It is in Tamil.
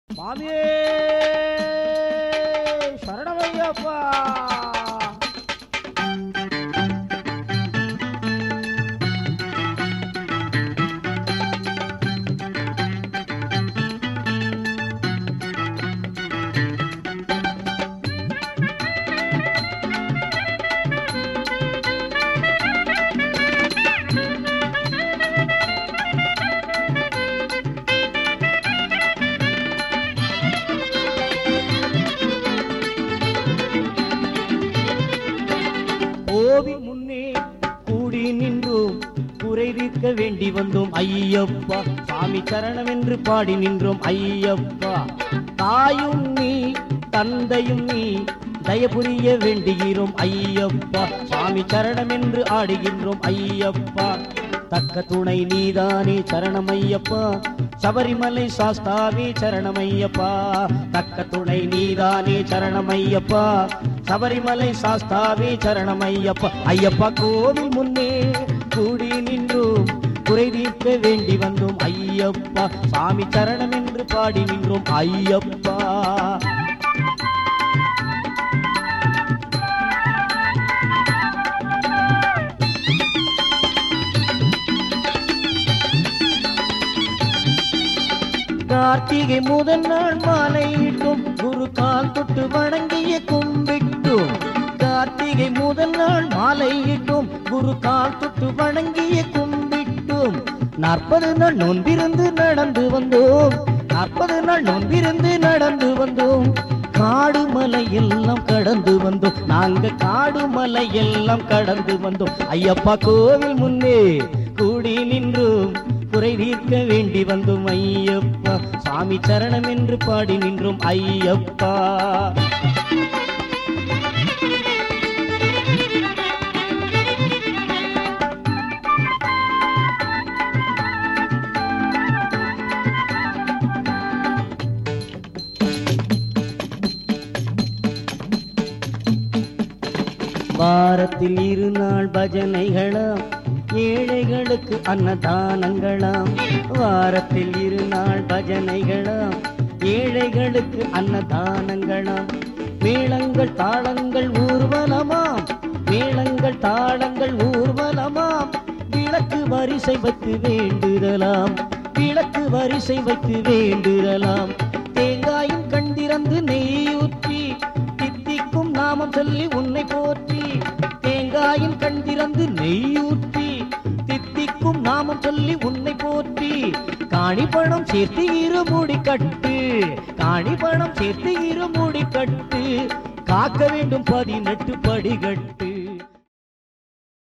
சுவாமியே சரணமையப்பா கோவில் முன்னே கூடி நின்றோம் குறை தீர்க்க வேண்டி வந்தோம் ஐயப்பா சாமி சரணம் என்று பாடி நின்றோம் ஐயப்பா தாயும் நீ தந்தையும் நீ தயபுரிய வேண்டுகிறோம் ஐயப்பா சாமி சரணம் என்று ஆடுகின்றோம் ஐயப்பா தக்க துணை நீதானே சரணமையப்பா சபரிமலை சாஸ்தாவே சரணமையப்பா தக்க துணை நீதானே சரணமையப்பா சபரிமலை சாஸ்தாவே சரணமையப்பா ஐயப்பா கோவில் முன்னே கூடி நின்றோம் குறை தீர்க்க வேண்டி வந்தோம் ஐயப்பா சாமி சரணம் என்று பாடி நின்றோம் ஐயப்பா கார்த்திகை முதல் நாள் மாலையிட்டும் குரு கால் தொட்டு வணங்கிய கும்பிட்டும் கார்த்திகை முதல் நாள் மாலையிட்டும் குரு கால் தொட்டு வணங்கிய கும்பிட்டும் நாற்பது நாள் நொன்பிருந்து நடந்து வந்தோம் நாற்பது நாள் நொன்பிருந்து நடந்து வந்தோம் காடு மலை எல்லாம் கடந்து வந்தோம் நாங்க காடு மலை எல்லாம் கடந்து வந்தோம் ஐயப்பா கோவில் முன்னே கூடி நின்றோம் குறை தீர்க்க வேண்டி வந்தோம் ஐயப்பா சாமி சரணம் என்று பாடி நின்றோம் ஐயப்பா வாரத்தில் இரு நாள் பஜனைகளாம் ஏழைகளுக்கு அன்னதானங்களாம் வாரத்தில் இரு நாள் பஜனைகளாம் ஏழைகளுக்கு அன்னதானங்களாம் மேளங்கள் தாளங்கள் ஊர்வலமாம் மேளங்கள் தாளங்கள் ஊர்வலமாம் விளக்கு வரிசை வைத்து வேண்டுதலாம் விளக்கு வரிசை வைத்து வேண்டுதலாம் தேங்காயும் கண் திறந்து நெய்யூற்றி தித்திக்கும் நாமம் சொல்லி உன்னை போற்றி தேங்காயின் கண் திறந்து நெய்யூற்றி தித்திக்கும் நாமம் சொல்லி உன்னை போற்றி காணி பணம் சேர்த்து இருமுடி கட்டு காணி பணம் சேர்த்து இருமுடி கட்டு காக்க வேண்டும் பதினெட்டு படிகட்டு